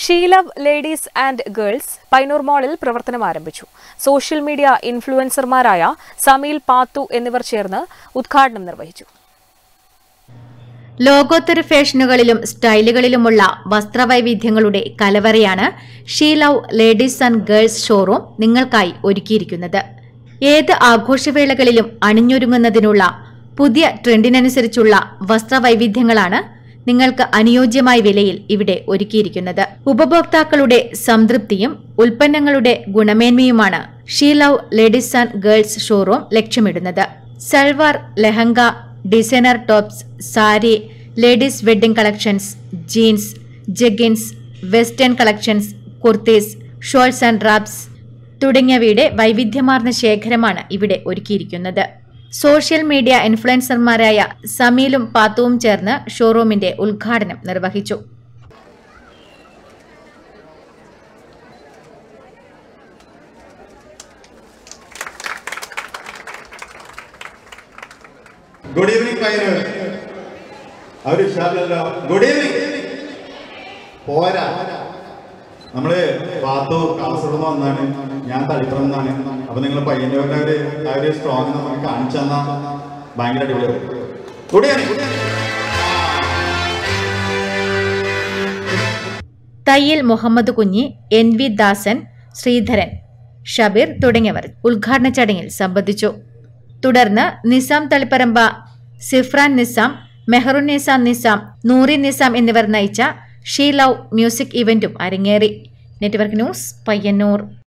ഷീലവ് ladies and girls Painoor മാളിൽ പ്രവർത്തനം ആരംഭിച്ചു സോഷ്യൽ മീഡിയ ഇൻഫ്ലുവൻസർമാരായ സമീൽ പാത്തു എന്നിവർ ചേർന്ന് ഉദ്ഘാടനം നിർവഹിച്ചു ലോകോത്തര ഫാഷനുകളിലും സ്റ്റൈലുകളിലുമുള്ള വസ്ത്രവൈവിധ്യങ്ങളുടെ കലവറയാണ് she love ladies and girls showroom നിങ്ങൾക്കായി ഒരുക്കിയിരിക്കുന്നത് ഏത് ആഘോഷവേളകളിലും അണിഞ്ഞൊരുങ്ങുന്നതിനുള്ള പുതിയ ട്രെൻഡിനനുസരിച്ചുള്ള വസ്ത്രവൈവിധ്യങ്ങളാണ് നിങ്ങൾക്ക് അനുയോജ്യമായ വിലയിൽ ഇവിടെ ഒരുക്കിയിരിക്കുന്നത് ഉപഭോക്താക്കളുടെ സംതൃപ്തിയും ഉൽപ്പന്നങ്ങളുടെ ഗുണമേന്മയുമാണ് she love ladies and girls showroom ലക്ഷ്യമിടുന്നത് salwar lehenga designer tops sari ladies wedding collections jeans jeggings western collections kurtis shawls and wraps തുടങ്ങിയവയുടെ വൈവിധ്യമാർന്ന ശേഖരമാണ് ഇവിടെ ഒരുക്കിയിരിക്കുന്നത് സോഷ്യൽ മീഡിയ ഇൻഫ്ലുവൻസർമാരായ സമീലും പാത്തുവും ചേർന്ന് ഷോറൂമിന്റെ ഉദ്ഘാടനം നിർവഹിച്ചു ഗുഡ് ഈവനിങ് പയ്യനൂർ അവര് ഉഷാറിലല്ലോ ഗുഡ് ഈവനിങ് പോരാ നമ്മള് പാത്തു കാസർഗോഡ് വന്നാണ് ഞാൻ തളിപ്പുറം നിന്നാണ് അപ്പൊ നിങ്ങൾ പയ്യന്നൂരിന്റെ ഒരു ആ ഒരു സ്ട്രോങ് നമുക്ക് കാണിച്ചു തന്നാ ഭയങ്കര അടിപൊളിയാണ് good evening Thayyil Muhammad Kunhi N V Dasan Sreedharan Shabeer തുടങ്ങിയവർ ഉദ്ഘാടന ചടങ്ങിൽ സംബന്ധിച്ചു തുടർന്ന് നിസാം തളിപ്പറമ്പ സിഫ്രാൻ നിസാം മെഹറുൻ നിസാം നിസാം നൂറി നിസാം എന്നിവർ നയിച്ച ഷീ ലവ് മ്യൂസിക് ഇവന്റും അരങ്ങേറി നെറ്റ്വർക്ക് ന്യൂസ് പയ്യന്നൂർ